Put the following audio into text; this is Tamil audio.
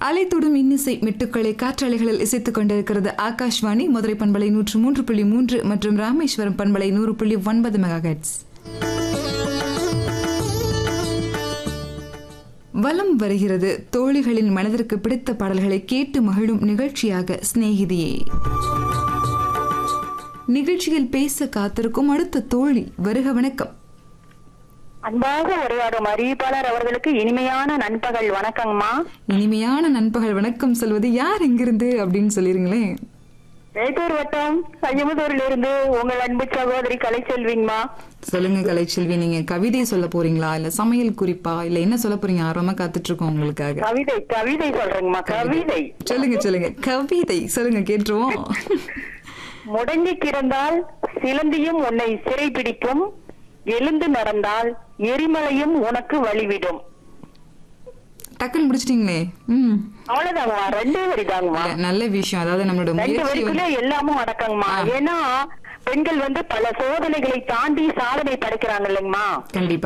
அலைத்தொடும் இன்னிசை மெட்டுக்களை காற்றாலைகளில் இசைத்துக் கொண்டிருக்கிறது ஆகாஷ்வாணி மதுரை பண்பலை நூற்று மூன்று புள்ளி மூன்று மற்றும் ராமேஸ்வரம் பண்பலை நூறு புள்ளி ஒன்பது மெகாஹெட்ஸ் வலம் வருகிறது தோழிகளின் மனதிற்கு பிடித்த பாடல்களை கேட்டு மகிழும் நிகழ்ச்சியாக சிநேகிதியே நிகழ்ச்சியில் பேச காத்திருக்கும் அடுத்த தோழி வருக வணக்கம் அன்பாக உரையாடும் அறிவிப்பாளர் அவர்களுக்கு இனிமையான நண்பகல் வணக்கங்கம்மா இனிமையான நண்பகல் வணக்கம் சொல்வது யார் எங்கிருந்து அப்படின்னு சொல்லிருங்களேன் மேட்டூர் வட்டம் ஐயமுதூரில் இருந்து உங்கள் அன்பு சகோதரி கலைச்செல்விங்கம்மா சொல்லுங்க கலைச்செல்வி நீங்க கவிதை சொல்ல போறீங்களா இல்ல சமையல் குறிப்பா இல்ல என்ன சொல்ல போறீங்க ஆர்வமா காத்துட்டு இருக்கோம் உங்களுக்காக கவிதை கவிதை சொல்றேங்கம்மா கவிதை சொல்லுங்க சொல்லுங்க கவிதை சொல்லுங்க கேட்டுருவோம் முடங்கி கிடந்தால் சிலந்தியும் உன்னை சிறைபிடிக்கும் எழுந்து நடந்தால் எரிமலையும் உனக்கு வழிவிடும் டக்குன்னு முடிச்சிட்டீங்களே ம் அவ்வளவுதாங்கம்மா ரெண்டே வரி தாங்கம்மா இல்ல, நல்ல விஷயம் அதாவது நம்மளோட ரெண்டு முயற்சி வந்து- வரிக்குள்ளே எல்லாமும் அடக்கங்கம்மா ஏன்னா பெண்கள் வந்து பல சோதனைகளை தாண்டி சாதனை படைக்கிறாங்க இல்லைங்கம்மா கண்டிப்பா